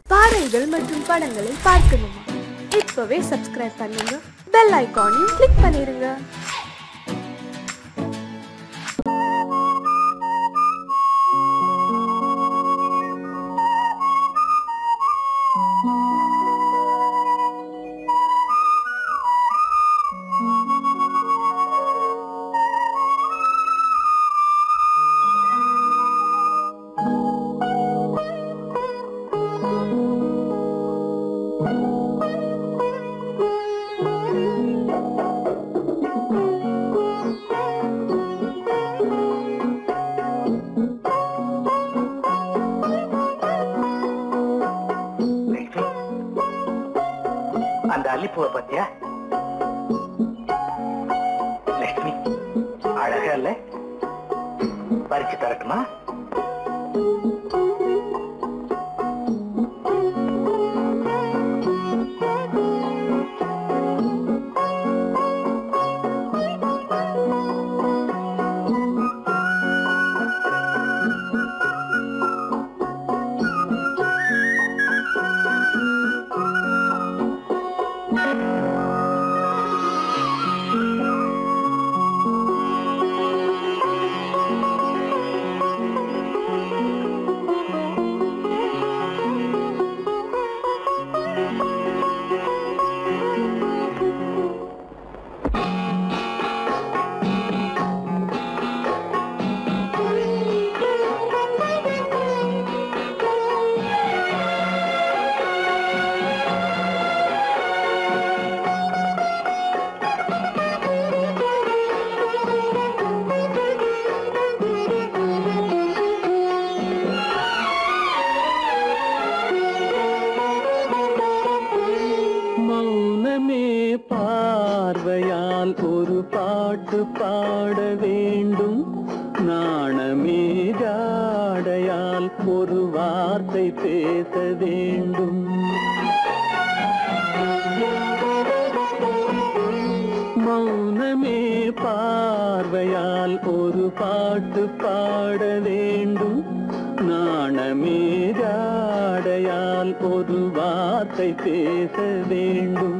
பாடல்கள் மற்றும் படங்களை பார்க்கணுமா இப்பவே சப்ஸ்கிரைப் பண்ணுங்க பெல் ஐகானையும் கிளிக் பண்ணிருங்க அந்த அல்லிப்பூவை பத்தியா லட்சுமி அழகா இல்ல பறிச்சு தரட்டுமா மௌனமே பார்வையால் ஒரு பாட்டு பாட வேண்டும் நாணமே ஜாடையால் ஒரு வார்த்தை பேச வேண்டும் மௌனமே பார்வையால் ஒரு பாட்டு பாட வேண்டும் நாணமே ஜாடையால் ஒரு வார்த்தை பேச வேண்டும்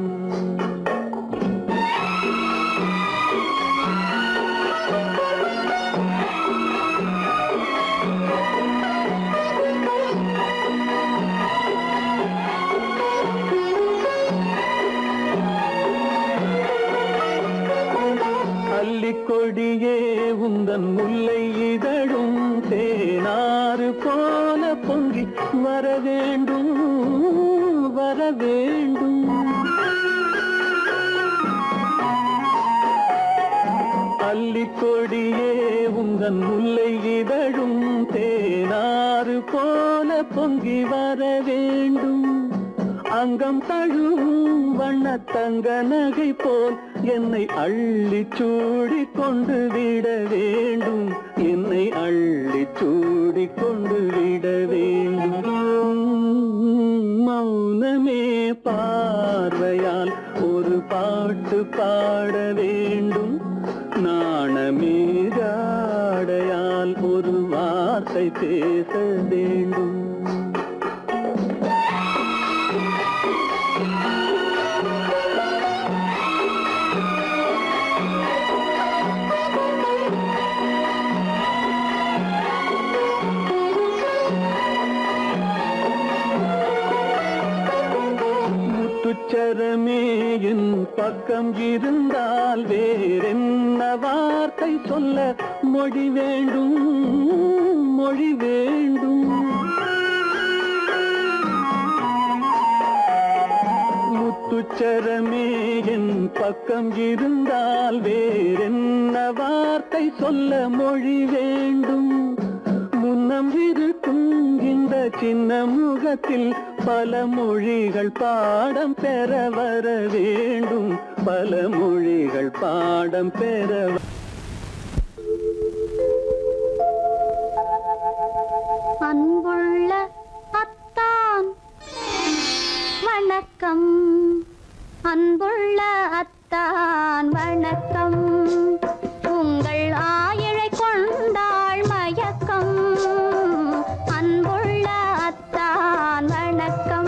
அல்லிக்கொடியே உந்தன் முல்லை இதழும் தேனாறு போல பொங்கி வர வேண்டும் வர வேண்டும் அல்லிக்கொடியே உந்தன் முல்லை இதழும் தேனாறு போல பொங்கி வர வேண்டும் அங்கம் தழுவும் வண்ணத்தங்க நகை போல் என்னை அள்ளி சூடி கொண்டு விட வேண்டும் என்னை அள்ளி சூடி கொண்டு விட வேண்டும் மௌனமே பார்வையால் ஒரு பாட்டு பாட வேண்டும் நாணமே ஜாடையால் ஒரு வார்த்தை பேச வேண்டும் முத்துச்சரமே என் பக்கம் இருந்தால் வேறென்ன வார்த்தை சொல்ல மொழி வேண்டும் மொழி வேண்டும் முத்துச்சரமே என் பக்கம் இருந்தால் வேறென்ன வார்த்தை சொல்ல மொழி வேண்டும் முன்னம் இருக்கும் இந்த சின்ன முகத்தில் பல மொழிகள் பாடம் பெற வர வேண்டும் பல மொழிகள் பாடம் பெற வ- அன்புள்ள அத்தான் வணக்கம் அன்புள்ள அத்தான் வணக்கம் உங்கள் ஆயிழை கொண்டாள் மயக்கம் அன்புள்ள அத்தான் வணக்கம்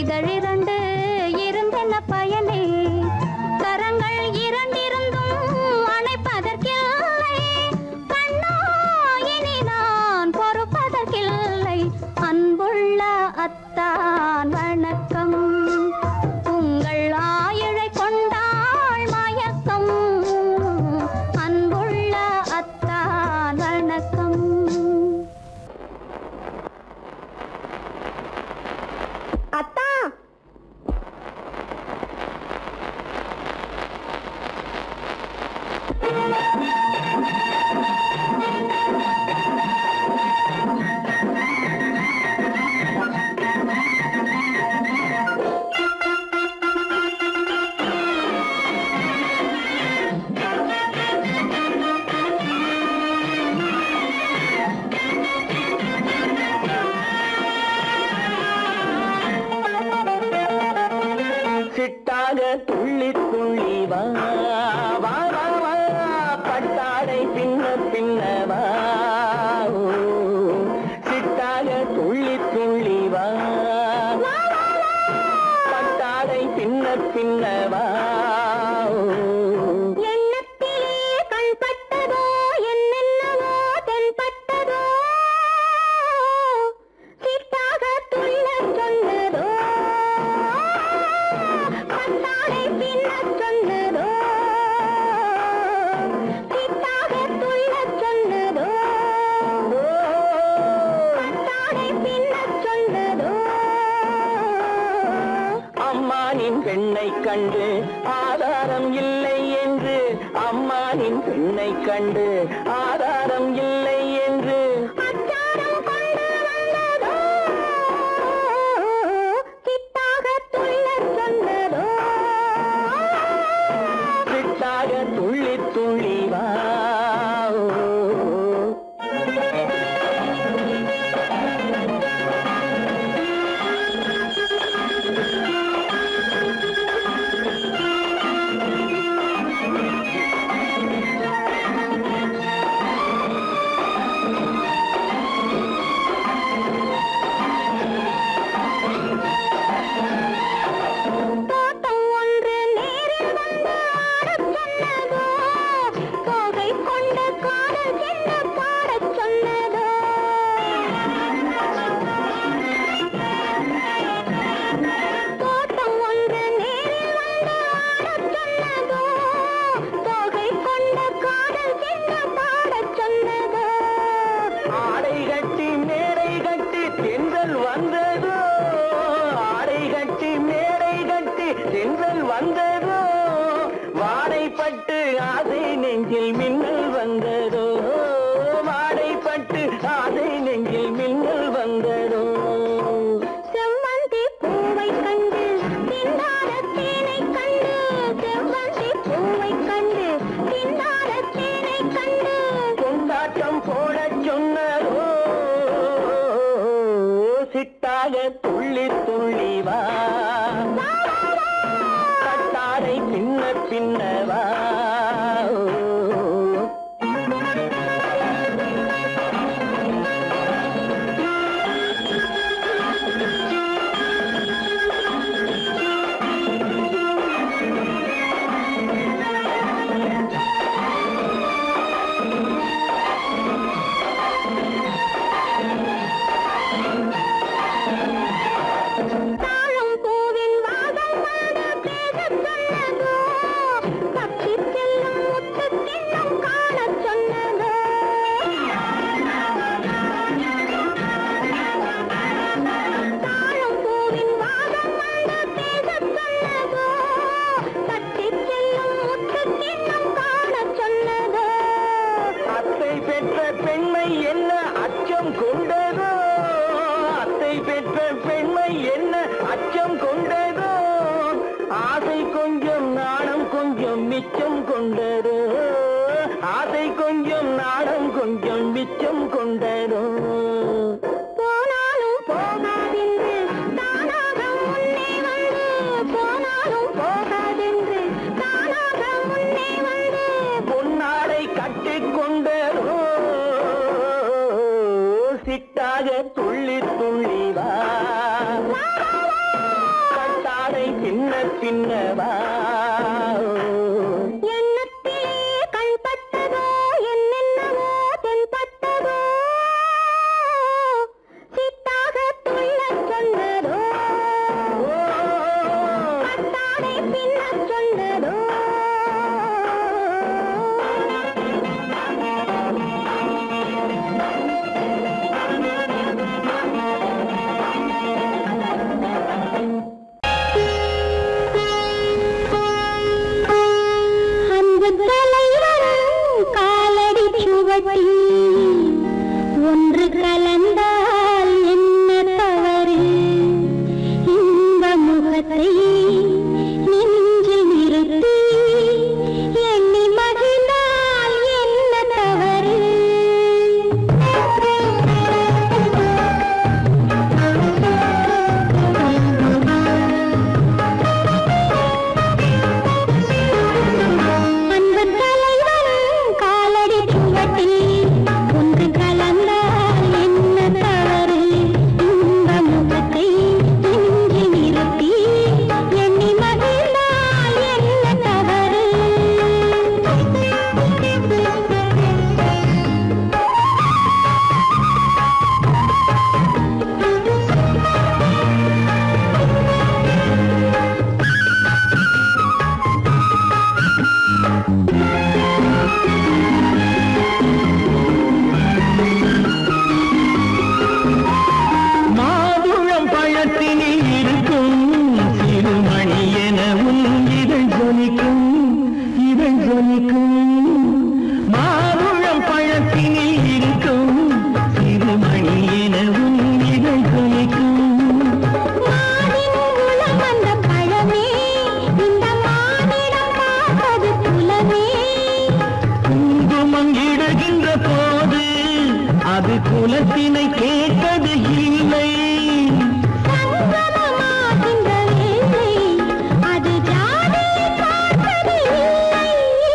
இதழிரண்டு இருந்தென்ன பயனே கரங்கள் இரண்டிருந்தும் அணைப்பதற்கில்லை கண்ணா இனி நான் பொறுப்பதற்கில்லை அன்புள்ள அத்தான் வணக்கம் உங்கள் ஆயுளை கொண்டாள் மயக்கம் அன்புள்ள அத்தான் வணக்கம் அத்தா சிட்டாக துள்ளி துள்ளி வா வா வா வா பட்டாடை பின்ன பின்ன வா ஓ, சிட்டாக துள்ளி துள்ளி வா பட்டாடை பின்ன பின்ன வா ஓ, எண்ணத்திலே கண்பட்டதோ என்னென்னவோ தென்பட்டதோ சிட்டாக துள்ளச் சொன்னதோ பட்டாடை பின்னச் சொன்னதோ சிட்டாக துள்ளச் சொன்னதோ பட்டாடை பின்னச் சொன்னதோ அம்மானின் பெண்ணை கண்டு ஆதாரம் இல்லை என்று அம்மானின் பெண்ணை கண்டு ஆதாரம் இல்லை என்று அச்சாரம் கொண்டு வந்ததோ சிட்டாக துள்ளச் சொன்னதோ சிட்டாக துள்ளி துள்ளி வா தோட்டம் ஒன்று நேரில் வந்து ஆடச் சொன்னதோ தோகை கொண்ட காதல் என்ன பாடச் சொன்னதோ தோட்டம் ஒன்று நேரில் வந்து ஆடச் சொன்னதோ தோகை கொண்ட காதல் என்ன பாடச் சொன்னதோ ஆடை கட்டி மேடை கட்டி தென்றல் வந்ததோ ஆடை கட்டி மேடை கட்டி தென்றல் வந்ததோ வாடைப்பட்டு ஆசை நெஞ்சில் மின்னல் வந்ததோ வாடைப்பட்டு ஆசை நெஞ்சில் மின்னல் வந்ததோ செவ்வந்தி பூவை கண்டு திண்டாட தேனை கண்டு செவ்வந்தி பூவை கண்டு திண்டாட தேனை கண்டு கொண்டாட்டம் போடச் சொன்னதோ சிட்டாக துள்ளி துள்ளி வா கட்டாரை பின்ன பின்ன வா தாழம் பூவின் வாசம் வந்து பேசச் சொன்னதோ பின்னவா எண்ணத்திலே கண்பட்டதோ என்னென்னவோ தென்பட்டதோ சித்தாக துள்ளச் சொன்னதோ பட்டாடை பின்னச் சொன்னதோ அந்த தலைவரும் காலடி சுவட்டில் ஒன்று கலந்தால் என்ன தவறு இந்த முகத்தை நெஞ்சில் நிறுத்தி எண்ணி மகிழ்ந்தால் என்ன தவறு அன்பு தலைவன் காலடி சுவட்டில் ஒன்று கலந்தால் என்ன தவறு இந்த முகத்தை நெஞ்சில் நிறுத்தி எண்ணி மகிழ்ந்தால் என்ன தவறு மாதுளம் பழத்தினில் இருக்கும் சிறுமணி எனவும் இதழ் ஜொலிக்கும் இதழ் ஜொலிக்கும் மாதுளம் பழத்தினில் இருக்கும் சிறுமணி எனவும் இதழ் ஜொலிக்கும் மானின் குலம் வந்த பழமே இந்த மானிடம் பார்ப்பது குலமே குங்குமம் இடுகின்ற போது அது குலத்தினை கேட்பது இல்லை சங்கமமாகின்ற வேளை அது ஜாதியை பார்ப்பது இல்லை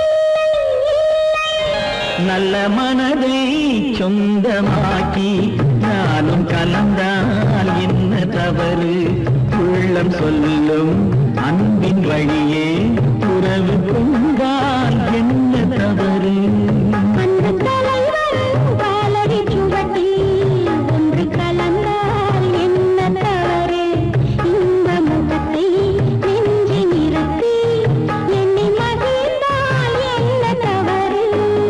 நல்ல மனதை சொந்தமாக்கி நானும் கலந்தால் என்ன தவறு உள்ளம் சொல்லும் அன்பின் வழியே உறவு கொண்டால் என்ன தவறு அந்த தலைவன் காலடி சுவட்டில் ஒன்று கலந்தால் என்ன தவறு இந்த முகத்தை நெஞ்சில் நிறுத்தி எண்ணி மகிழ்ந்தால் என்ன தவறு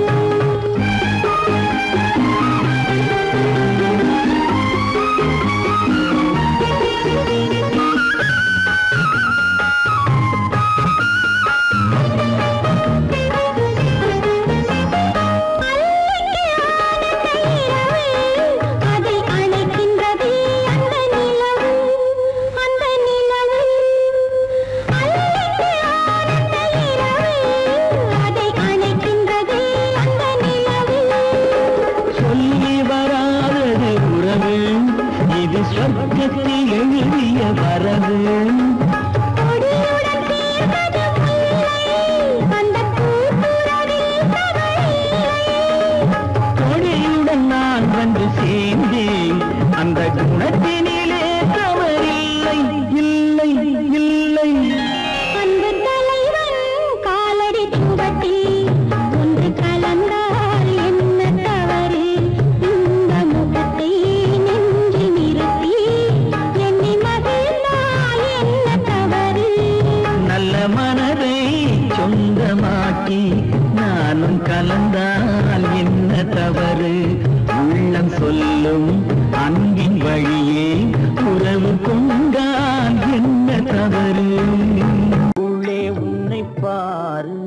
அதை அணைக்கின்றது அந்த நிலவு அந்த நிலவு அல்லிக்கு ஆனந்த இரவு அதை அணைக்கின்றது அந்த நிலவு சொல்லி வராதது உறவு இது சொர்க்கத்தில் எழுதிய வரவு கொடியுடன் சேர்ந்தது முல்லை அந்த பூத்துறவில் தவறில்லை கொடியுடன் நான் வந்து சேர்ந்தேன் அந்த குணத்தினிலே தவறில்லை இல்லை இல்லை அன்பு தலைவன் காலடி சுவட்டில் ஒன்று கலந்தால் என்ன தவறு இந்த முகத்தை நெஞ்சில் நிறுத்தி எண்ணி மகிழ்ந்தால் என்ன தவறு நல்ல மனதை சொந்தமாக்கி நானும் கலந்தால் என்ன தவறு உள்ளம் சொல்லும் அன்பின் வழியே உறவு கொண்டால் என்ன தவறு உள்ளே உன்னை பாரு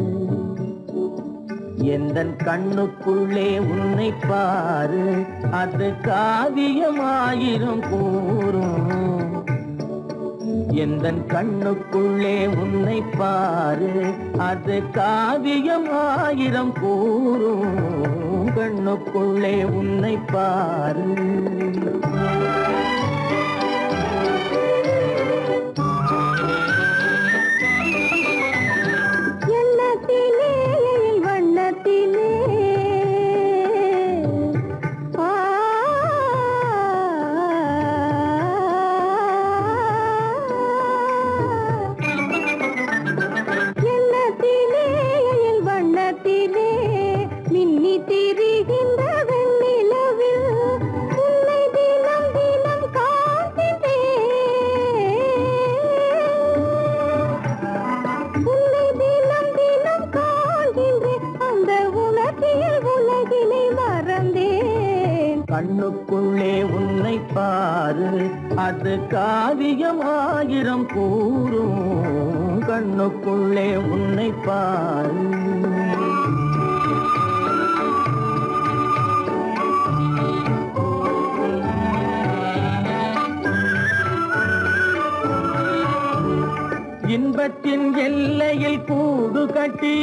எந்த கண்ணுக்குள்ளே உன்னை பாரு அது காவியமாயிரும் கூறும் எந்த கண்ணுக்குள்ளே உன்னை பாரு அது காவியம் ஆயிரம் கூறும் கண்ணுக்குள்ளே உன்னை பாரு எண்ணத்திலே வண்ணத்திலே ஆ அது காவியம் ஆயிரம் கூறும் கண்ணுக்குள்ளே உன்னை பாரு இன்பத்தின் எல்லையில் கூடு கட்டி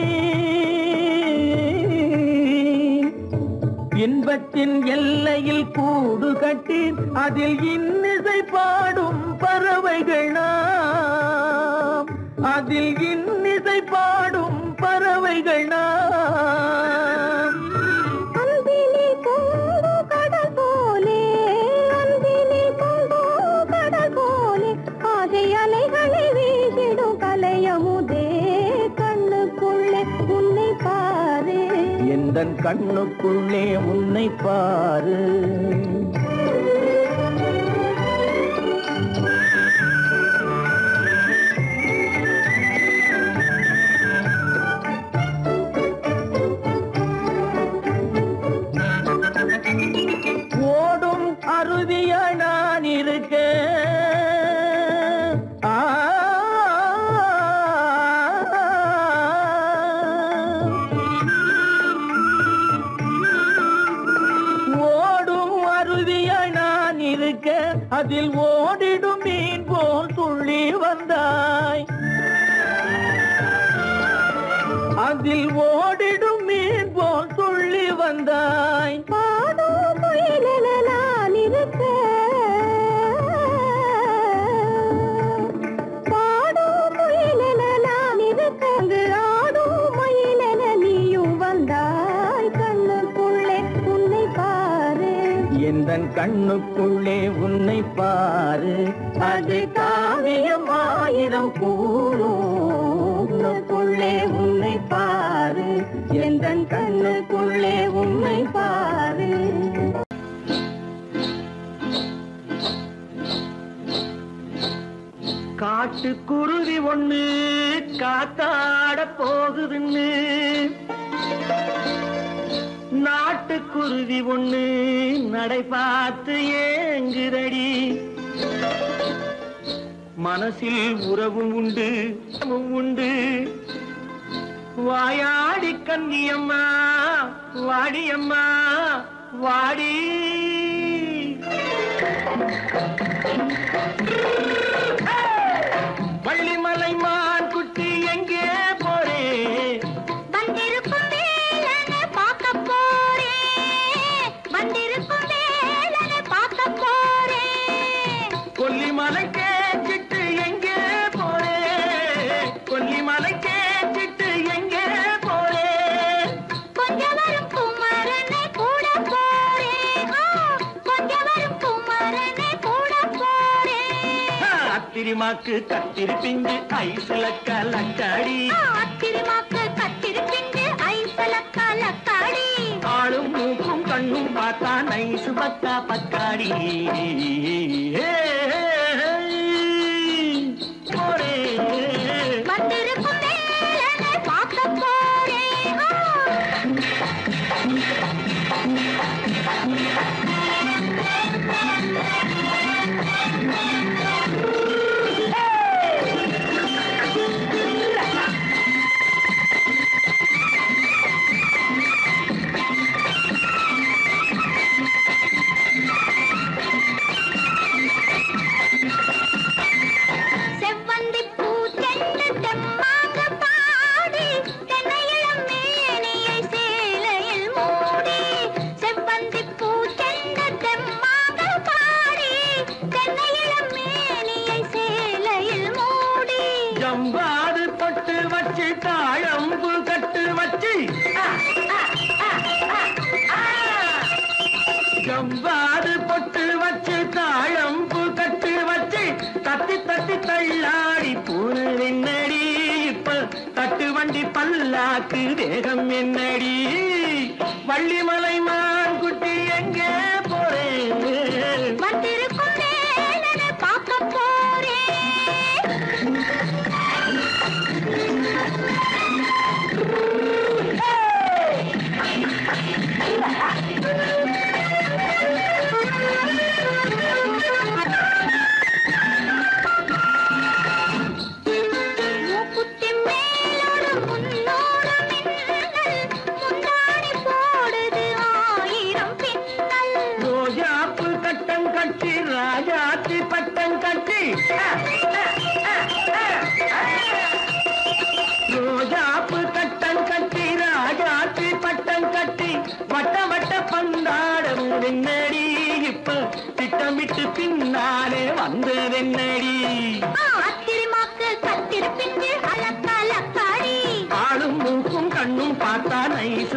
இன்பத்தின் எல்லையில் கூடு கட்டி அதில் இன்னிசை பாடும் பறவைகள் நாம் அதில் இன்னிசை பாடும் பறவைகள் நாம் அன்பிலே பொங்கு கடல் போலே அன்பிலே பொங்கு கடல் போலே ஆசை அலைகளை வீசிடும் கலையமுதே கண்ணுக்குள்ளே உன்னை பாரு எந்தன் கண்ணுக்குள்ளே உன்னை பாரு ஓடும் அருவிய நான் இருக்க ஆ ஓடும் அருவிய நான் இருக்க அதில் ஓடிடும் மீன் போல் துள்ளி வந்தாய் அதில் ஓடிடும் மீன் போல் துள்ளி வந்தாய் பாடும் முயலென நான் இருக்க பாடும் முயலென நான் இருக்க அங்கு ஆடும் மயிலென நீயும் வந்தாய் கண்ணுக்குள்ளே உன்னை பாரு எந்தன் கண்ணுக்குள்ளே உன்னை பாரு அது காவியம் ஆயிரம் கூறுக்குள்ளே உன்னை பாரு எந்தன் கண்ணுக்குள்ளே உன்னை பாரு காட்டு குருவி ஒண்ணு காத்தாட போகுதுன்னு நாட்டுக்குருவி ஒண்ணு நடை பார்த்து ஏங்குதடி மனசில் உறவும் உண்டு உறவும் உண்டு வாயாடி கன்னியம்மா வாடியம்மா வாடி வள்ளிமலை மான் குட்டி எங்கே போறே வந்திருக்கும் வேலனை பார்க்க போறேன் வந்திருக்கும் வேலனை பார்க்க போறேன் கொல்லிமலை கேட்டுட்டு எங்கே போறே கொல்லிமலை கேட்டுட்டு எங்கே போறே கொஞ்சம் வரும் குமரனை கூட போறேன் ஆ, கொஞ்சம் வரும் குமரனை கூட போறேன் அத்திரிமாக்கு கத்திரி பிஞ்சு ஐசுல கலக்காடி ஆ, அத்திருமாக்கு கத்திருப்பிண்டு ஐசலக்கா லக்காடி ஆளும் மூக்கும் கண்ணும் பார்த்தா நைசு பக்கா பக்காடி போறே வந்திருக்கும் வேலனை பார்க்க போறேன் ஆ. செவ்வந்தி பூ தென்று தெம்மாக பாடி தென்னையிளம் மேனியை சேலையில் மூடி செவ்வந்தி பூ தென்று தெம்மாக பாடி தென்னையிளம் மேனியை சேலையில் மூடி ஜம்பாது பொட்டு வச்சு தாழம்பு கட்டு வச்சு ஜம்பாது பொட்டு வச்சு தாழம்பு கட்டு வச்சு தத்தி தத்தி தள்ளாடி பூனு என்னடி இப்ப தட்டு வண்டி பல்லாக்கு தேகம் என்னடி வள்ளிமலை மான் குட்டி எங்கே போறேன் வந்திருக்கும் வேலனை பார்க்க போறேன்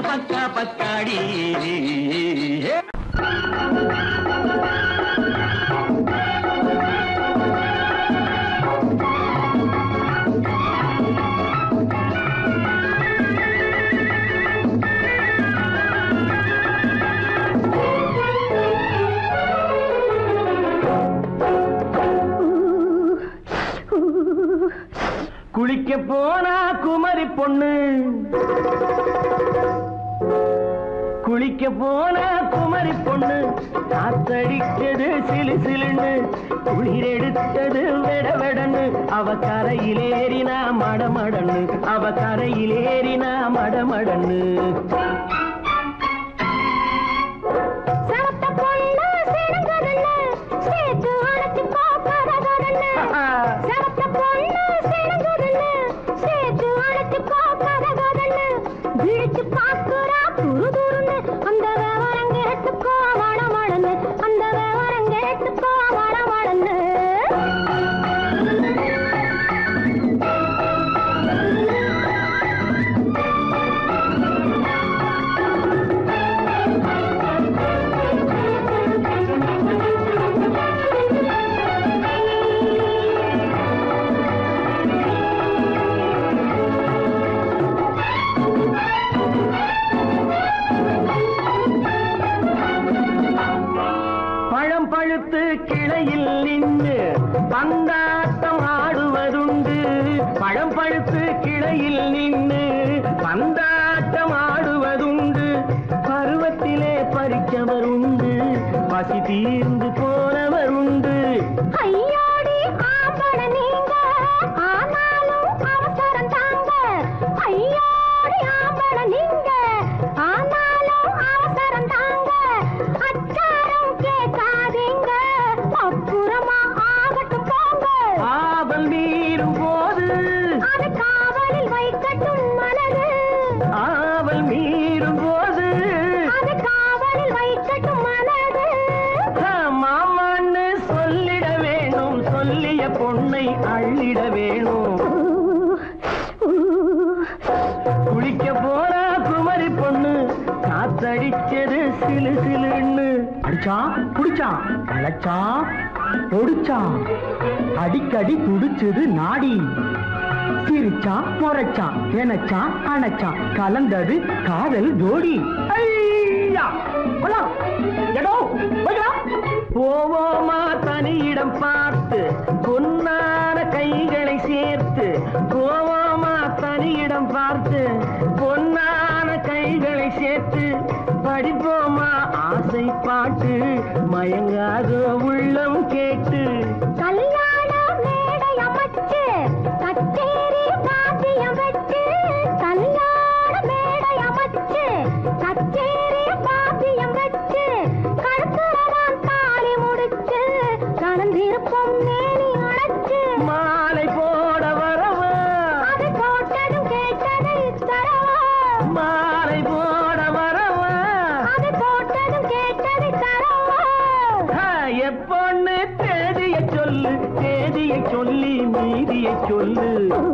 பக்கா பக்காடி குளிக்க போனா குமரி பொண்ணு குளிக்க போன குமரி பொண்ணு காத்தடிச்சது சிலு சிலுன்னு குளிர் எடுத்தது வெட வெடன்னு அவ கரையிலேறினா மடமடன்னு அவ கரையிலேறினா மடமடன்னு சரத்த பொண்ணு சிறங்கதன்னு சேர்த்து அழைச்சுக்கோ கரகரன்னு சரத்த பொண்ணு சிறங்கதன்னு சேர்த்து அழைச்சுக்கோ கரகரன்னு விழிச்சு பாக்குறா துரு துருன்னு அந்த விவரம் கேட்டுக்கோ மடமடன்னு அந்த விவரம் கேட்டுக்கோ மடமடன்னு பழம் பழுத்து கிளையில் நின்று பந்தாட்டம் ஆடுவதுண்டு பழம் பழுத்து கிளையில் நின்று பந்தாட்டம் ஆடுவதுண்டு பருவத்திலே பறிச்சவர் உண்டு பசி தீர்ந்து போனவர் உண்டு ஐயோடி ஆம்பட நீங்க ஆனாலும் அவசரம் தாங்க ஐயோடி ஆம்பட நீங்க ஆனாலும் அவசரம் தாங்க அச்சாரம் கேட்காதீங்க அப்புறமா ஆகட்டும் போங்க ஆபல் மீறும் போது அது காவலில் வைக்கட்டும் மனது ஆவல் மீறும் போது அது காவலில் வைக்கட்டும் மனது ஆ, மாமான்னு சொல்லிட வேணும் சொல்லிய பொண்ணை அள்ளிட வேணும் குளிக்க போனா குமரி பொண்ணு காத்தடிச்சது சிலு சிலுன்னு அடிச்சான் புடிச்சான் அழைச்சான் பொடிச்சான் அடிக்கடி துடிச்சது நாடி சிரிச்சான் முறைச்சான் எனச்சான் அணைச்சான் கலந்தது காதல் ஜோடி ஐயா! கொல்லாம்! எடோ, போய்க்கலாம். போவோமா தனியிடம் பார்த்து பொன்னான கைகளை சேர்த்து போவோமா தனியிடம் பார்த்து பொன்னான கைகளை சேர்த்து படிப்போமா ஆசை பாட்டு மயங்காத உள்ளம் கேட்டு கல்யாண மேடை அமைச்சு கச்சேரி வாத்தியம் வச்சு கல்யாண மேடை அமைச்சு கச்சேரி வாத்தியம் வச்சு கழுத்துறதான் தாலி முடிச்சு கலந்திருப்போம் மேனி அழைச்சு மாலை போட வரவா அது போட்டதும் கேட்டதை தரவா மாலை போட வரவா அது போட்டதும் கேட்டதை தரவா ஆ, எப்பொண்ணு தேதிய சொல்லு தேதிய சொல்லி மீதிய சொல்லு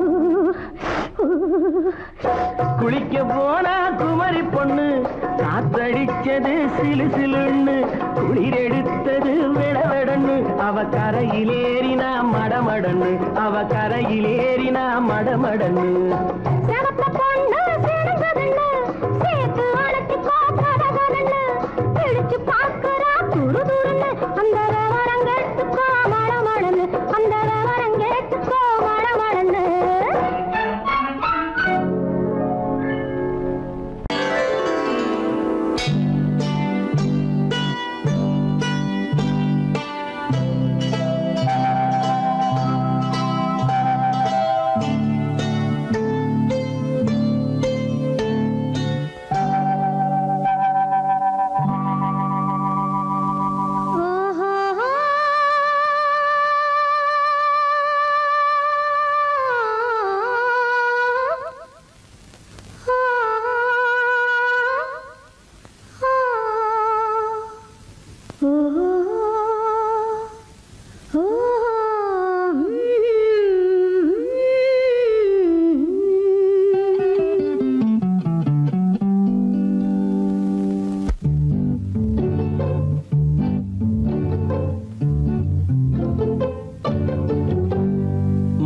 குளிக்க போனா குமரி பொண்ணு காத்தடிச்சது சிலு சிலுன்னு குளிர் எடுத்தது விடவெடன்னு அவ கரையிலேறினா மடமடன்னு அவ கரையிலேறினா மடமடன்னு சிவத்த பொண்ணு சிறந்ததுன்னு சேர்த்து அழைச்சுக்கோ கதகதன்னு பிடிச்சு பார்க்கறா துரு துருன்னு அந்த விவரம் கேட்டுக்கோ மடமடன்னு அந்த விவரம் கேட்டுக்கோ மடமடன்னு ஆ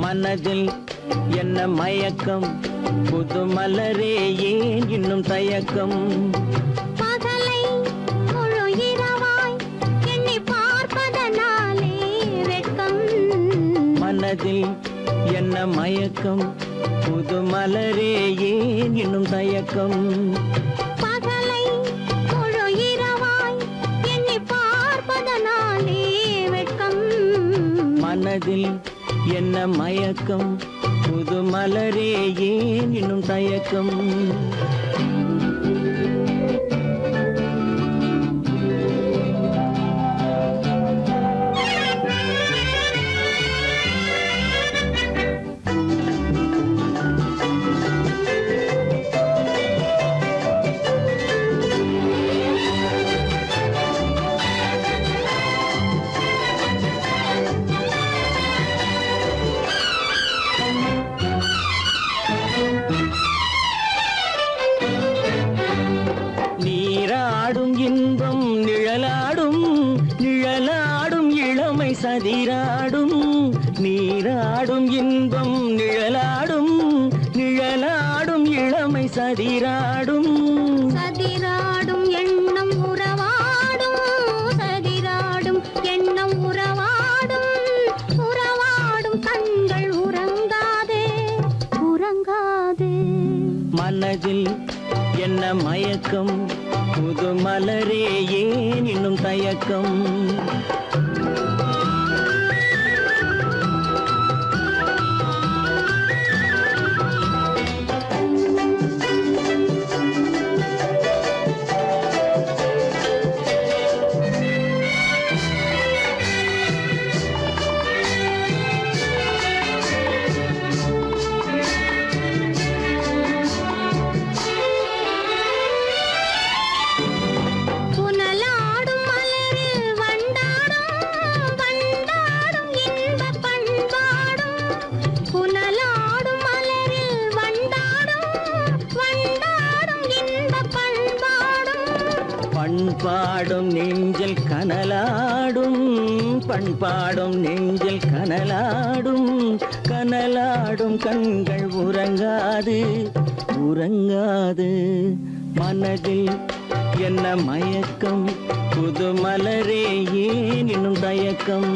மனதில் என்ன மயக்கம் புது மலரே ஏன் இன்னும் தயக்கம் பகலை முழு இரவாய் எண்ணி பார்ப்பதனாலே வெட்கம் மனதில் என்ன மயக்கம் புது மலரே ஏன் இன்னும் தயக்கம் பகலை முழு இரவாய் எண்ணி பார்ப்பதனாலே வெட்கம் மனதில் என்ன மயக்கம் புது மலரே ஏன் இன்னும் தயக்கம் நீராடும் இன்பம் நிழலாடும் நிழலாடும் இளமை சதிராடும் நீராடும் இன்பம் நிழலாடும் நிழலாடும் இளமை சதிராடும் சதிராடும் எண்ணம் உறவாடும் சதிராடும் எண்ணம் உறவாடும் உறவாடும் கண்கள் உறங்காதே உறங்காதே மனதில் என்ன மயக்கம் புது மலரே ஏன் இன்னும் தயக்கம் புனலாடும் மலரில் வண்டாடும் வண்டாடும் இன்ப பண்பாடும் புனலாடும் மலரில் வண்டாடும் வண்டாடும் இன்ப பண்பாடும் பண்பாடும் நெஞ்சில் கனலாடும் பண்பாடும் நெஞ்சில் கனலாடும் கனலாடும் கண்கள் உறங்காது உறங்காது மனதில் என்ன மயக்கம் புது மலரே ஏன் இன்னும் தயக்கம்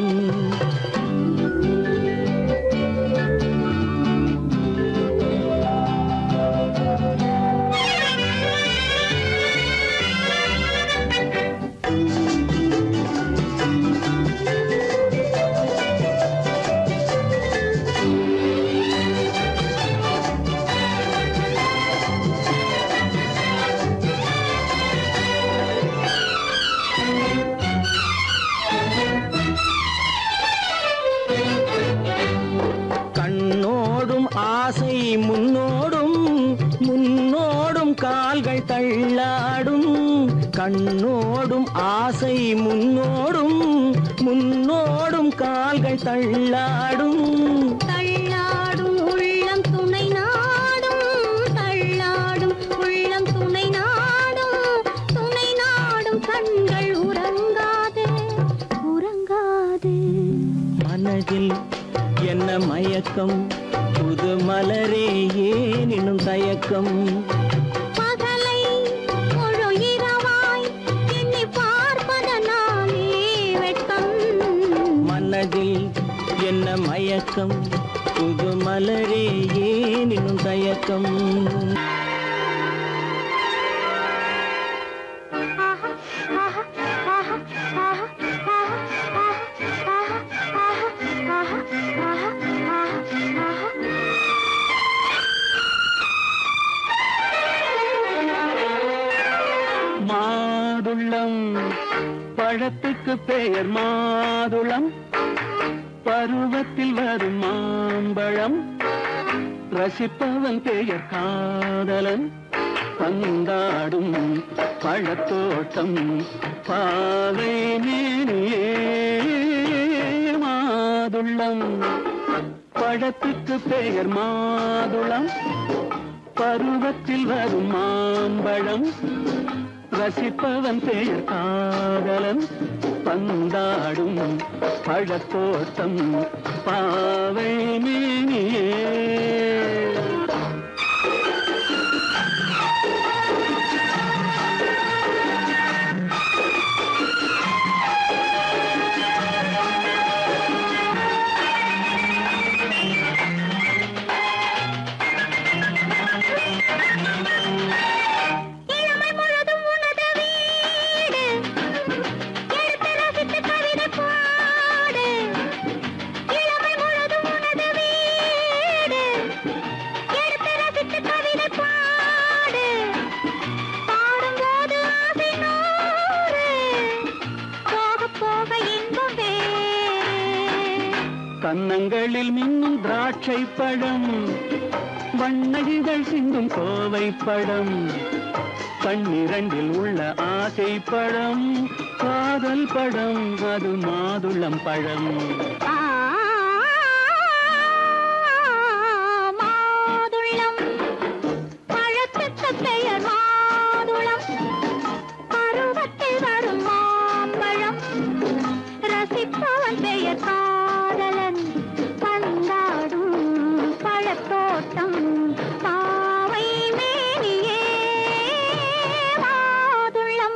கண்ணோடும் ஆசை முன்னோடும் முன்னோடும் கால்கள் தள்ளாடும் கண்ணோடும் ஆசை முன்னோடும் முன்னோடும் கால்கள் தள்ளாடும் தள்ளாடும் உள்ளம் துணை நாடும் தள்ளாடும் உள்ளம் துணை நாடும் துணை நாடும் கண்கள் உறங்காதே உறங்காதே மனதில் என்ன மயக்கம் புது மலரே ஏன் இன்னும் தயக்கம் பகலை முழு இரவாய் எண்ணி பார்ப்பதனாலே வெட்கம் மனதில் என்ன மயக்கம் புது மலரே ஏன் இன்னும் தயக்கம் மாதுளம் பழத்துக்கு பெயர் மாதுளம் பருவத்தில் வரும் மாம்பழம் ரசிப்பவன் பெயர் காதலன் பந்தாடும் பழத்தோட்டம் பாவை மேனியே மாதுளம் பழத்துக்கு பெயர் மாதுளம் பருவத்தில் வரும் மாம்பழம் ரசிப்பவன் பெயர் காதலன் பந்தாடும் பழத்தோட்டம் பாவை மேனி திராட்சை பழம் வண்ணகிகள் சிந்தும் கோவை பழம் கண்ணிரண்டில் உள்ள ஆசை பழம் காதல் பழம் அது மாதுளம் பழம் ஆ, மாதுளம் பழத்துக்கு பெயர் மாதுளம் பருவத்தில் வரும் மாம்பழம் ரசிப்பவன் பெயர் காதலன் பந்தாடும் பழத்தோட்டம் பாவை மேனியே மாதுளம்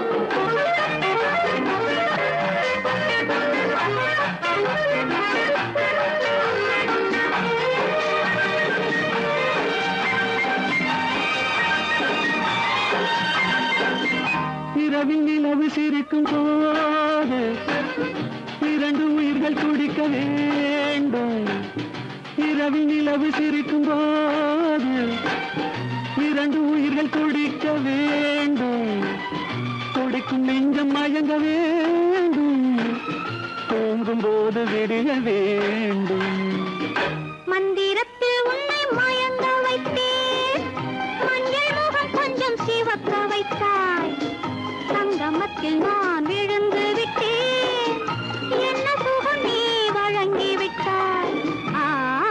இரவில் நிலவு சிரிக்கும் போது இரண்டு உயிர்கள் குடிக்க வேண்டும் இரவில் நிலவு சிரிக்கும் போது இரண்டு உயிர்கள் குடிக்க வேண்டும் குடிக்கும் நெஞ்சம் மயங்க வேண்டும் தூங்கும் போது விடிய வேண்டும் மந்திரத்தில் உன்னை மயங்க வைத்தேன் மஞ்சள் முகம் கொஞ்சம் சிவக்க வைத்தாய் சங்கமத்தில் நான் விழுந்து விட்டேன் என்ன சுகம் நீ வழங்கி விட்டாய் ஆ,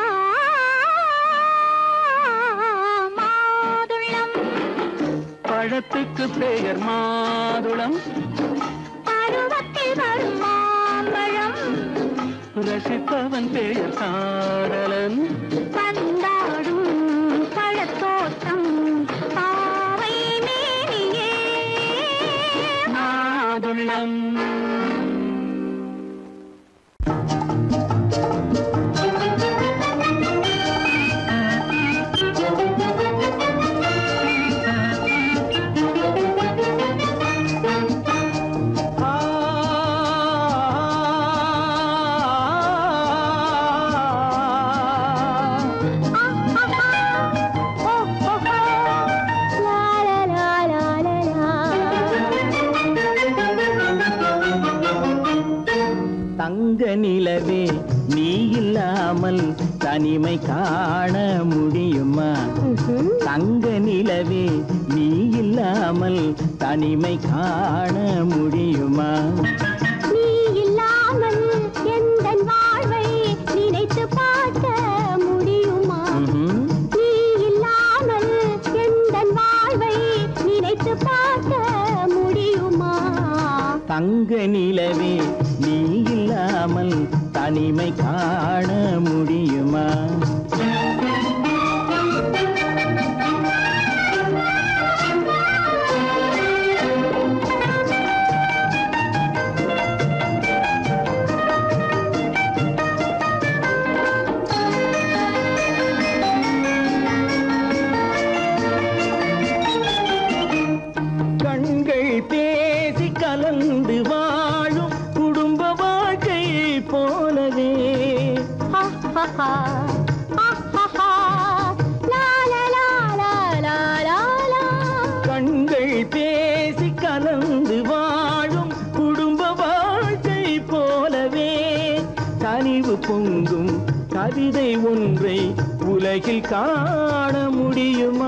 மாதுளம் பழத்துக்கு பெயர் மாதுளம் பருவத்தில் வரும் மாம்பழம் ரசிப்பவன் பெயர் காதலன் பந்தாடும் பழத்தோட்டம் பாவை மேனியே மாதுளம் தங்க நிலவே நீ இல்லாமல் தனிமை காண முடியுமா தங்க நிலவே நீ இல்லாமல் தனிமை காண முடியுமா நீ இல்லாமல் எந்தன் வாழ்வை நினைத்து பார்க்க முடியுமா ம்ஹும். நீ இல்லாமல் எந்தன் வாழ்வை நினைத்து பார்க்க முடியுமா தங்க நிலவே நீ இல்லாமல் தனிமை காண முடியுமா கண்கள் பேசி கலந்து வாழும் குடும்ப வாழ்க்கை போலவே ஆஹாஹா, ஆஹாஹா, லா, லா, லா, லா, லா, லா, லா. கண்கள் பேசி கலந்து வாழும் குடும்ப வாழ்க்கை போலவே கனிவு பொங்கும் கவிதை ஒன்றை உலகில் காண முடியுமா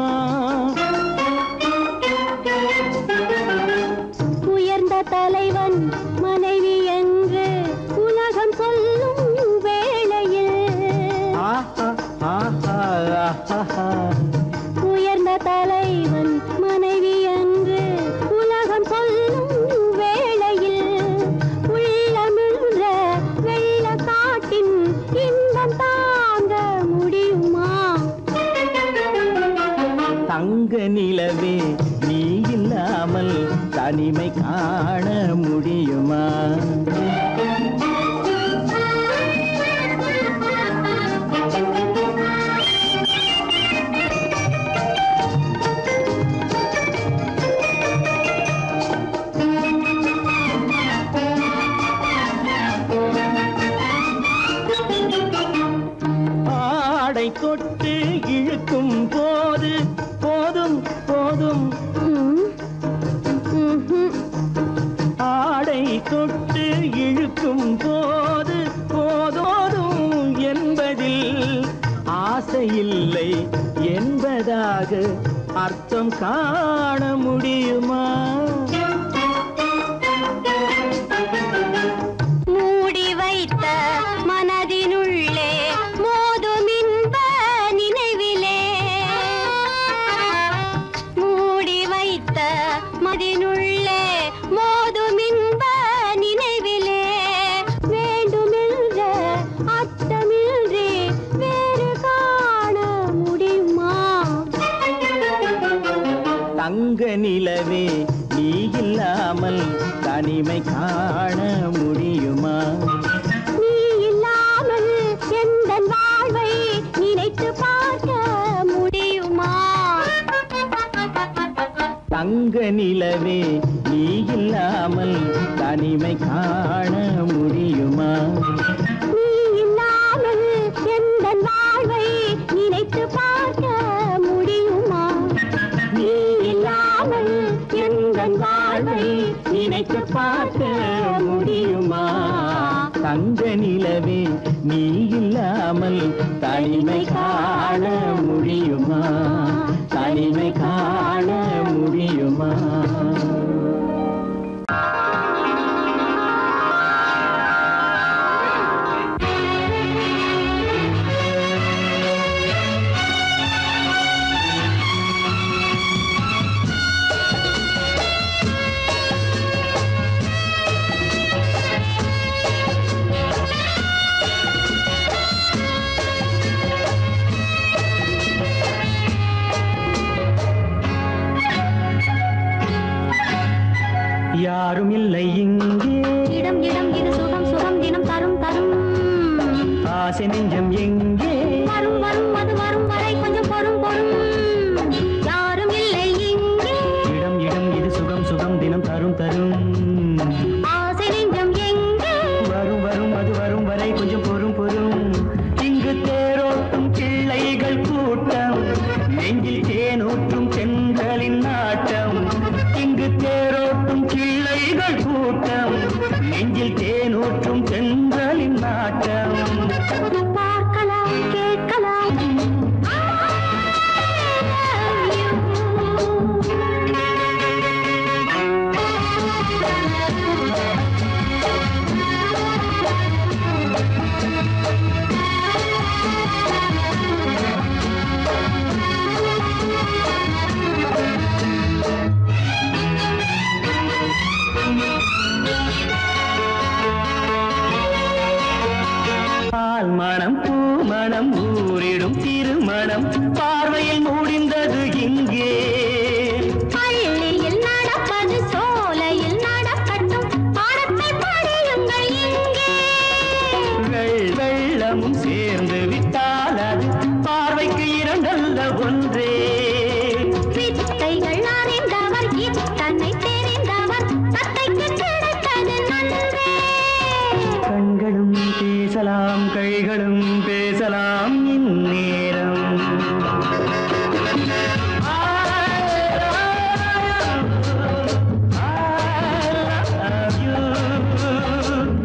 உயர்ந்த தலைவன் மனைவி என்று உலகம் சொல்லும் வேளையில் ஆஹா ஆஹா ஆஹா உயர்ந்த தலைவன் மனைவி என்று உலகம் சொல்லும் வேளையில் உள்ளமிழ்ற வெள்ள காட்டின் இன்பம் தாங்க முடியுமா தங்க நிலவே நீ இல்லாமல் தனிமை காண முடியுமா ஆடை தொட்டு இழுக்கும் போது போதும் போதும் ம், ம்ஹும். ஆடை தொட்டு இழுக்கும் போது போதோதும் என்பதில் ஆசையில்லை என்பதாக அர்த்தம் காண முடியுமா மூடி வைத்த மனதினுள்ளே மோதும் இன்ப நினைவிலே மூடி வைத்த மதினுள்ளே மோதும் இன்ப நினைவிலே வேண்டுமென்ற அர்த்தமின்றி வேறு காண முடியுமா தங்க நிலவே நீ இல்லாமல் தனிமை காண முடியுமா நீ இல்லாமல் எந்த வாழ்வை நினைத்து பார்க்க முடியுமா தங்க நிலவே நீ இல்லாமல் தனிமை காண முடியுமா நீ இல்லாமல் எந்த வாழ்வை நினைத்து பார்க்க முடியுமா நீ இல்லாமல் எந்த வாழ்வை நினைத்து பார்க்க முடியுமா தங்க நிலவே நீ இல்லாமல் தனிமை காண முடியுமா தனிமை காண முடியுமா யாரும் இல்லை இங்கே இடம் இடம் இது சுகம் சுகம் தினம் தரும் தரும் ஆசை நெஞ்சம் எங்கே வரும் வரும் அது வரும் வரை கொஞ்சம் பொறும் பொறும் யாரும் இல்லை இங்கே இடம் இடம் இது சுகம் சுகம் தினம் தரும் தரும் ஆசை நெஞ்சம் எங்கே வரும் வரும் அது வரும் வரை கொஞ்சம் பொறும் பொறும் இங்கு தேரோட்டும் கிள்ளைகள் கூட்டம் நெஞ்சில் தேனூற்றும் சென்றலின் நாட்டம் இங்கு தேரோட்டும் கிள்ளைகள் கூட்டம் நெஞ்சில் தேனூற்றும் சென்றலின் நாட்டம் பார்க்கலாம் கேட்கலாம் பால் மணம் பூ மணம் ஊரிடும் திருமணம் பார்வையில் முடிந்தது இங்கே பள்ளியில் நடப்பது சோலையில் நடக்கட்டும் பாடத்தை படியுங்கள் இங்கே வெள் வெள்ளமும் சேர்ந்து விட்டால் அது பார்வைக்கு இரண்டல்ல ஒன்றே வித்தைகள் அறிந்தவர் இத்தனை தெரிந்தவர் தத்தைக்கு கிடைத்தது நன்றே கண்களும் பேசலாம் கைகளும் பேசலாம் இந்நேரம் I love you.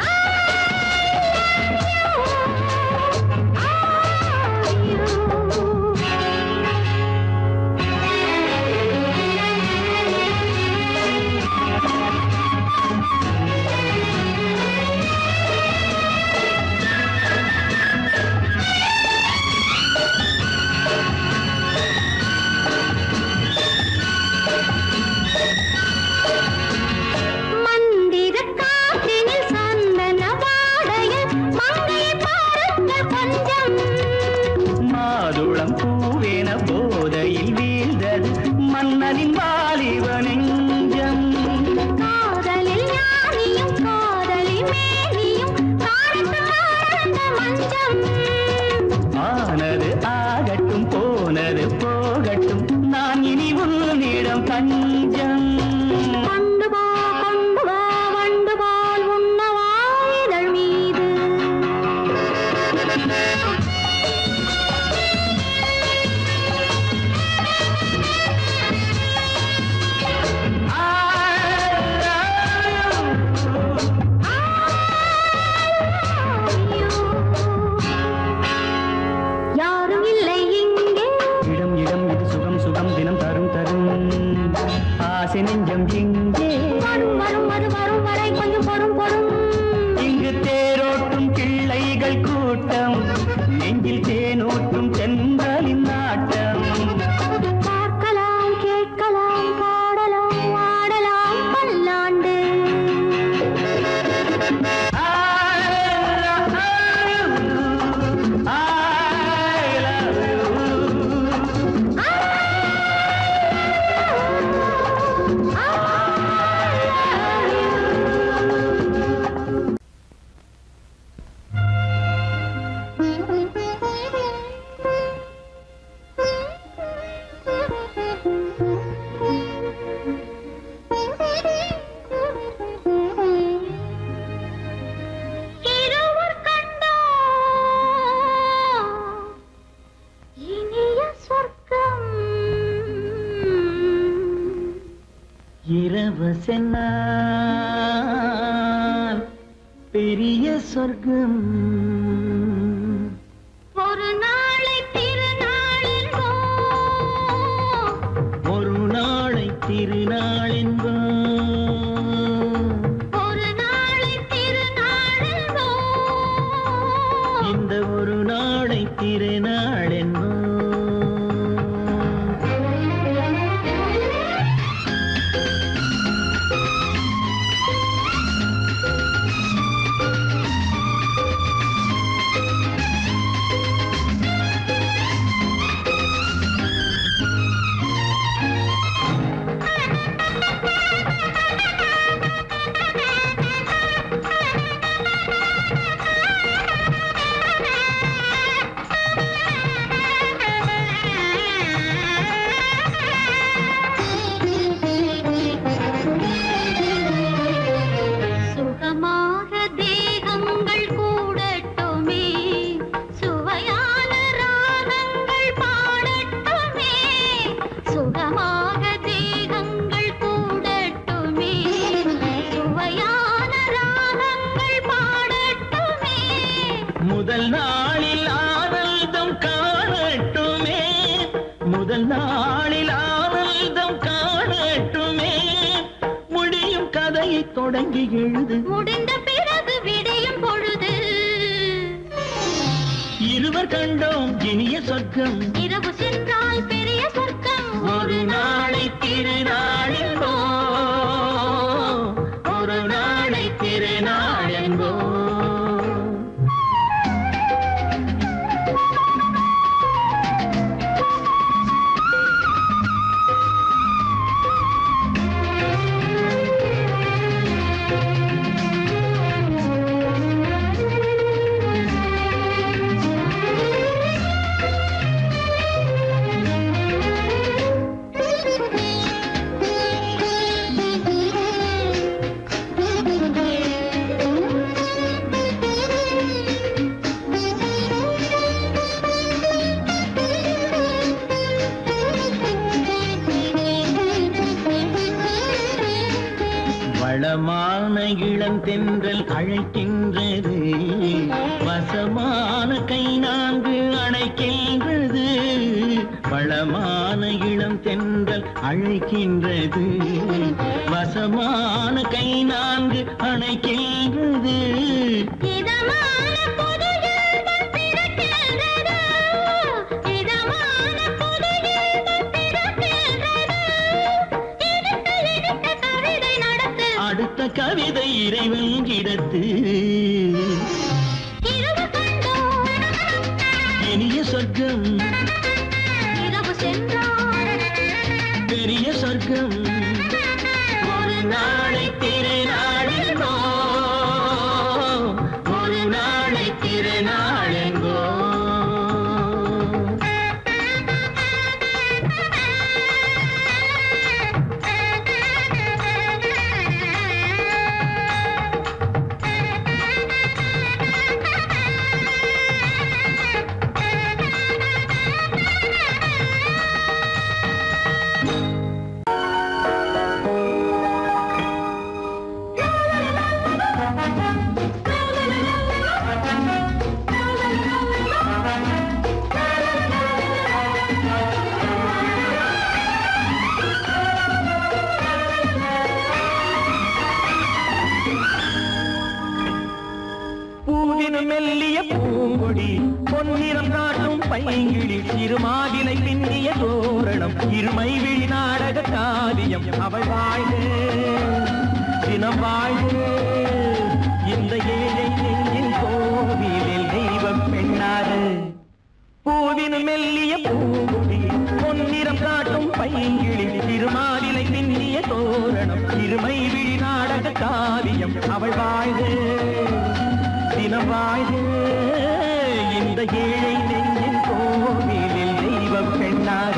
மந்திர காற்றினில் சந்தன வாடையில் மங்கையை பாருங்கள் கொஞ்சம் மாதுளம் பூவேன போதையில் வீழ்ந்தது மன்னனின் வாலிப நெஞ்சம் காதலில் ஞானியும் காதலி மேனியும் காணட்டும் ஆனந்த மஞ்சம் ஆனது ஆகட்டும் போனது போகட்டும் நான் இனி உன்னிடம் பஞ்சம் கொண்டு போ கொண்டு வா வண்டு போல் உண்ணவா இதழ் மீது யாரும் இல்லை ராஜ்யம் எங்கே வரும் வரும் அது வரும் வரை கொஞ்சம் பொறும் பொறும் இங்கு தேரோட்டும் பிள்ளைகள் கூட்டம் நெஞ்சில் தேனூற்றும் சென்றலின் நாட்டம் பார்க்கலாம் கேட்கலாம் பாடலாம் ஆடலாம் பல்லாண்டு இருவர் கண்டோ இனிய சொர்க்கம் இரவு சென்னால் பெரிய சொர்க்கம் ஒரு நாளை திருநாளென்போ ஒரு நாளை திருநாள் என்போம் ஒரு நாளை திருநாளென்போ இந்த ஒரு நாளை திருநாள் என்போம் சுகமாக தேகங்கள் கூடட்டுமே சுவையான ராகங்கள் பாடட்டுமே சுகமாக தேகங்கள் கூடட்டுமே சுவையான ராகங்கள் பாடட்டுமே முதல் நாளில் ஆனந்தம் காணட்டுமே முதல் நாளில் ஆனந்தம் காணட்டுமே முடியும் கதையை தொடங்கி எழுது முடிந்த பிறகு விடியும் பொழுது இருவர் கண்டோம் இனிய சொர்க்கம் இரவு சென்றால் பெரிய சொர்க்கம் ஒரு நாளை திருநாள் என்போம் ஒரு நாளை திருநாள் என்போம் வளமான இளம் தென்றல் அழைக்கின்றது வசமான கை நான்கு அணைக்கின்றது வளமான இளம் தென்றல் அழைக்கின்றது வசமான கை நான்கு அணைக்கின்றது இதமான புது இன்பம் பிறக்கின்றது. இதமான புது இன்பம் பிறக்கின்றது. இனிக்க இனிக்க கவிதை நடத்து. அடுத்த கவிதை இறைவன் இடத்து இரவு கண்டோம். இனிய சொர்க்கம் இரவு சென்றால் பெரிய சொர்க்கம் ஒரு நாளை திருநாள் என்போம் ஒரு நாளை திருநாள் என்போம் Thank you. பைங்கிழி சிறுமாதிலை பின்னிய தோரணம் இருமை விழி நாடக காவியம் அவள் வாழ்க தினம் வாழ்க இந்த ஏழை நெஞ்சின் கோவிலில் தெய்வம் பெண்ணாக பூவினு மெல்லிய பூங்குடி பொன்னிறம் காட்டும் பைங்கிழி திருமாதிலை பின்னிய தோரணம் இருமை விழி நாடக காவியம் அவள் வாழ்க தினம் வாழ்க இந்த ஏழை நெஞ்சின் கோவிலில் தெய்வம் பெண்ணாக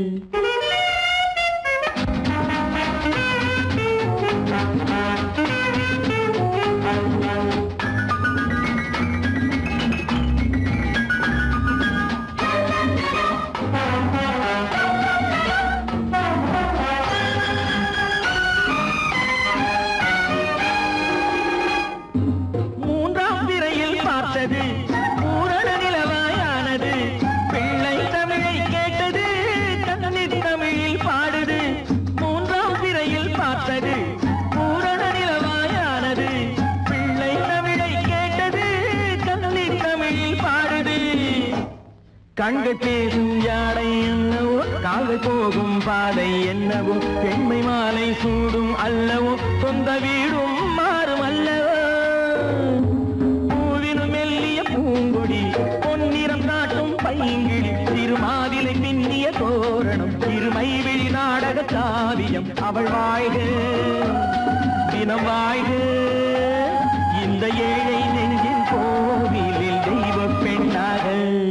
மூன்றாம் திரையில் பார்த்தது பூரண நிலவாயானது பிள்ளை தமிழை கேட்டது கண்ணீர் தமிழில் பாடுது மூன்றாம் திரையில் பார்த்தது பூரண நிலவாயானது பிள்ளை தமிழை கேட்டது கண்ணீர் தமிழில் பாடுது கண்கள் பேசும் யாடை என்னவோ கால்கள் போகும் பாதை என்னவோ பெண்மை மாலை சூடும் அல்லவோ சொந்த வீடும் மாறும் அல்லவோ பூவினும் மெல்லிய பூங்கொடி பொன்னிறம் காட்டும் பைங்கிழி திருமாதிலை பின்னிய தோரணம் திருமை விழி நாடக காவியம் அவள் வாழ்க தினம் வாழ்க இந்த ஏழை நெஞ்சின் கோவிலில் தெய்வ பெண்ணாக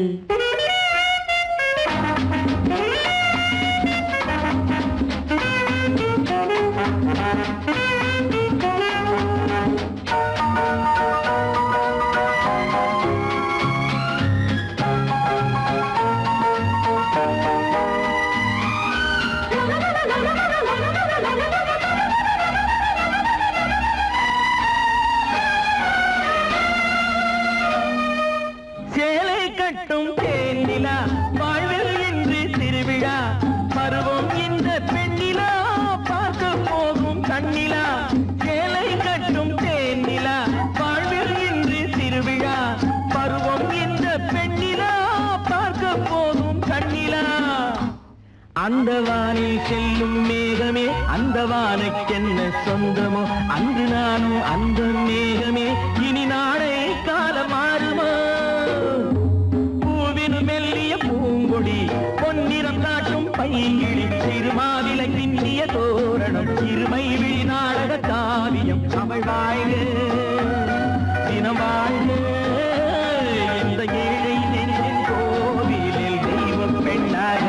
சேலை கட்டும் தேனிலா வாழ்வில் இன்று திருவிழா பருவம் இந்த பெண்ணிலா பார்க்க போகும் கண்ணிலா சேலை கட்டும் தேனிலா வாழ்வில் இன்று திருவிழா பருவம் இந்த பெண்ணிலா பார்க்க போகும் கண்ணிலா அந்த வானில் செல்லும் மேகமே அந்த வானுக்கென்ன சொந்தமோ அன்று நானும் அந்த மேகமே இனி நாளை காலம் மாறுமோ பூவினு மெல்லிய பூங்கொடி பொன்னிறம் காட்டும் பைங்கிழி சிறுமாவிலை பின்னிய தோரணம் இருமை விழி நாடக காவியம் அவள் வாழ்க தினம் வாழ்க இந்த ஏழை நெஞ்சின் கோவிலில் தெய்வம் பெண்ணாக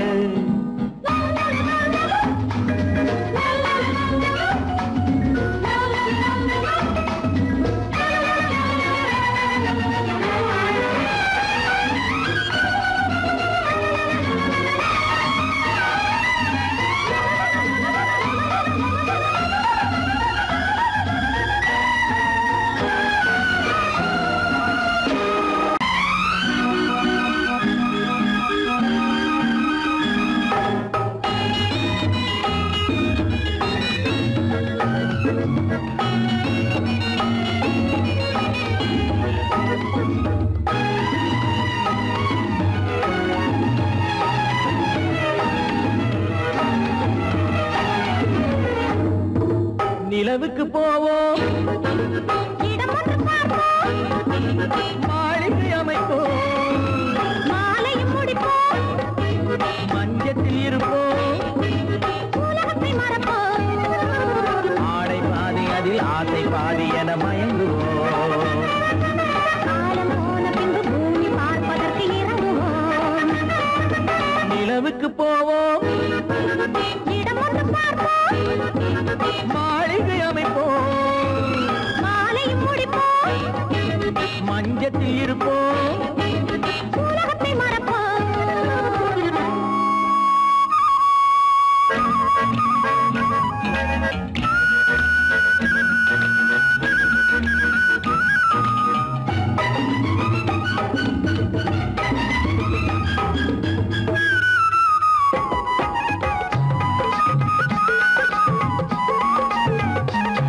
நிலவுக்கு போவோம் இடம் ஒன்று பார்ப்போம் மாளிகை அமைப்போம் மாலையும் முடிப்போம் மஞ்சத்தில் இருப்போம் உலகத்தை மறப்போம் ஆடை பாதி அதில் ஆசை பாதி என மயங்குவோம் காலம் போன பின்பு பூமி பார்ப்பதற்கு இறங்குவோம் நிலவுக்கு போவோம் இடம் ஒன்று பார்ப்போம் மாளிகை அமைப்போம் மாலையும் முடிப்போம் மஞ்சத்தில் இருப்போம் உலகத்தை மறப்போம்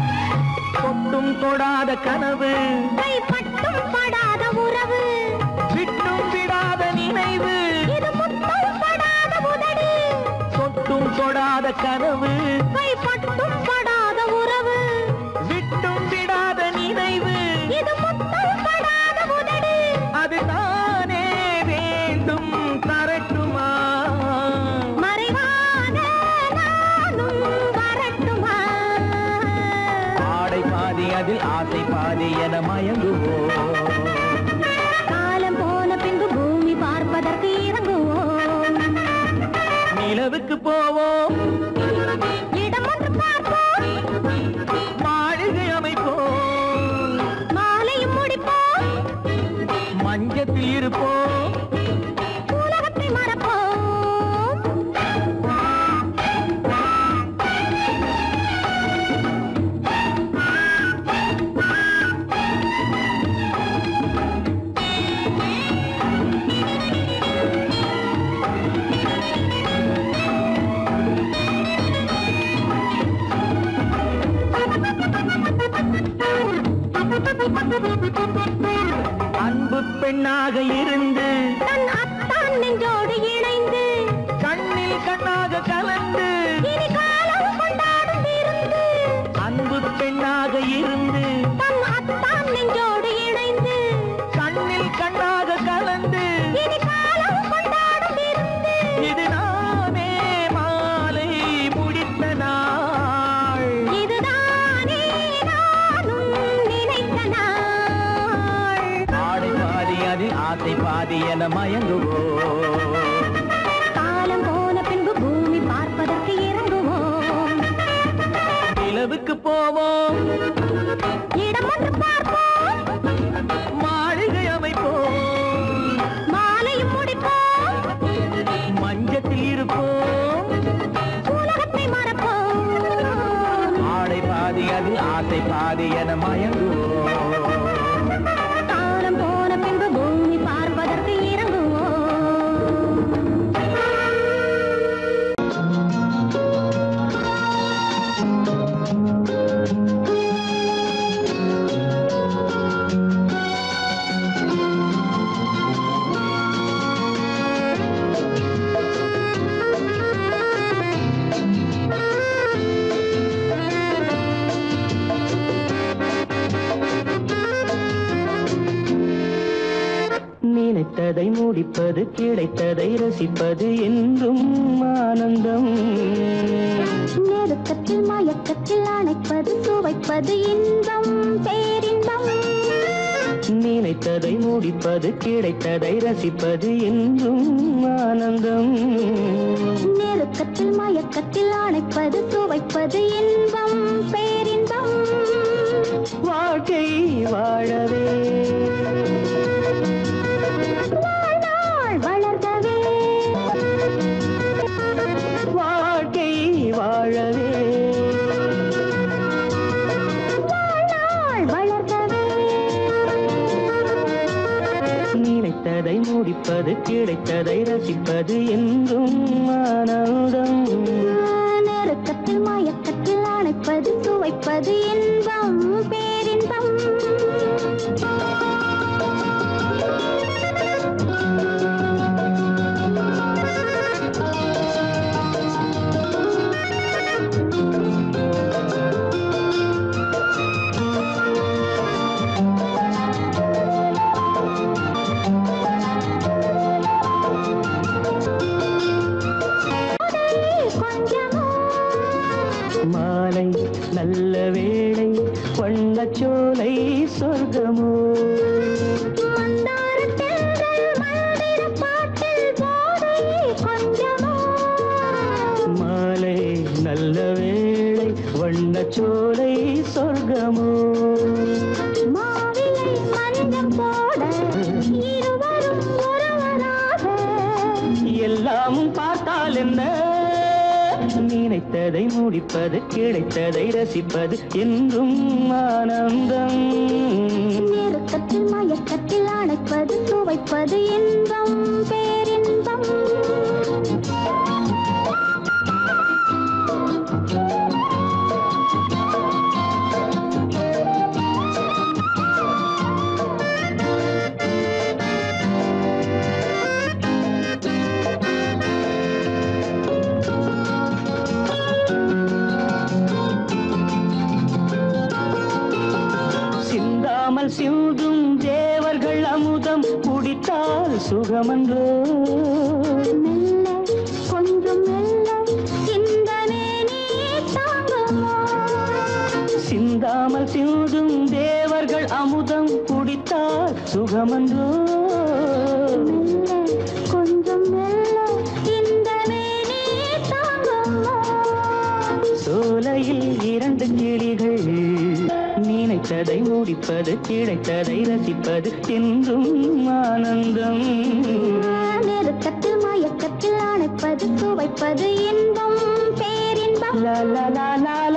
தொட்டும் தொடாத கனவு கைப்பட்டும் படாத உறவு தொடாத கனவு கைப்பட்டும் படாத உறவு விட்டும் விடாத நினைவு இது முத்தம் படாத உதடு அது தானே வேண்டும் தரட்டுமா மறைவான நானும் வரட்டுமா ஆடை பாதி அதில் ஆசை பாதி என மயங்குவோம் காலம் போன பின்பு பூமி பார்ப்பதற்கு இறங்குவோம் நிலவுக்கு போவோம் இடம் ஒன்று பார்ப்போம் மாளிகை அமைப்போம் மாலையும் முடிப்போம் மஞ்சத்தில் இருப்போம் உலகத்தை மறப்போம் அன்பு பெண்ணாக இருந்து தன் அத்தான் நெஞ்சோடு இணைந்து கண்ணில் கண்ணாக கலந்து இனி காலம் கொண்டாடும் விருந்து அன்பு பெண்ணாக இருந்து தன் அத்தான் நெஞ்சோடு இணைந்து கண்ணில் கண்ணாக கலந்து இனி காலம் கொண்டாடும் விருந்து இது நாமே மாலை முடித்த நாள் இதுதானே நானும் நினைத்த நாள் ஆடை பாதி அதில் ஆசை பாதி என மயங்குவோம் காலம் போன பின்பு பூமி பார்ப்பதற்கு இறங்குவோம் நிலவுக்கு போவோம் இடம் ஒன்று பார்ப்போம் மாளிகை அமைப்போம் மாலையும் முடிப்போம் மஞ்சத்தில் இருப்போம் உலகத்தை மறப்போம் ஆடை பாதி அதில் ஆசை பாதி என மயங்குவோம் காலம் போன பின்பு பூமி பார்ப்பதற்கு இறங்குவோம் நினைத்ததை முடிப்பது கிடைத்ததை ரசிப்பது என்றும் ஆனந்தம் நெருக்கத்தில் மயக்கத்தில் அணைப்பது சுவைப்பது இன்பம் பேரின்பம் நினைத்ததை முடிப்பது கிடைத்ததை ரசிப்பது என்றும் ஆனந்தம் நெருக்கத்தில் மயக்கத்தில் அணைப்பது சுவைப்பது இன்பம் பேரின்பம் வாழ்க்கை வாழவே வாழ்நாள் வளர்கவே வாழ்க்கை வாழவே வாழ்நாள் வளர்கவே நினைத்ததை முடிப்பது கிடைத்ததை ரசிப்பது என்றும் ஆனந்தம் நெருக்கத்தில் மயக்கத்தில் அணைப்பது சுவைப்பது இன்பம் பேரின்பம் கொஞ்சமோ மாலை நல்ல வேளை வண்ணச்சோலை சொர்க்கமோ மந்தாரத் தென்றல் மல்லிரப் பாட்டில் போதை கொஞ்சமோ மாலை நல்ல வேளை வண்ணச்சோலை சொர்க்கமோ மாவிலை மஞ்சம் போட இருவரும் ஒருவராக எல்லாம் பார்த்தால் என்ன நினைத்ததை முடிப்பது கிடைத்ததை ரசிப்பது என்றும் ஆனந்தம் நெருக்கத்தில் மயக்கத்தில் அணைப்பது சுவைப்பது இன்பம் பேரின்பம் சுகமன்றோ மெல்ல கொஞ்சம் மெல்ல இந்த மேனி தாங்குமோ சிந்தாமல் சிந்தும் தேவர்கள் அமுதம் குடித்தால் சுகமன்றோ மெல்ல கொஞ்சம் மெல்ல இந்த மேனி தாங்குமோ சோலையில் இரண்டு கிளிகள் நினைத்ததை முடிப்பது கிடைத்ததை ரசிப்பது என்றும் ஆனந்தம் நெருக்கத்தில் மயக்கத்தில் அணைப்பது சுவைப்பது இன்பம் பேரின்பம் லா லா லா லா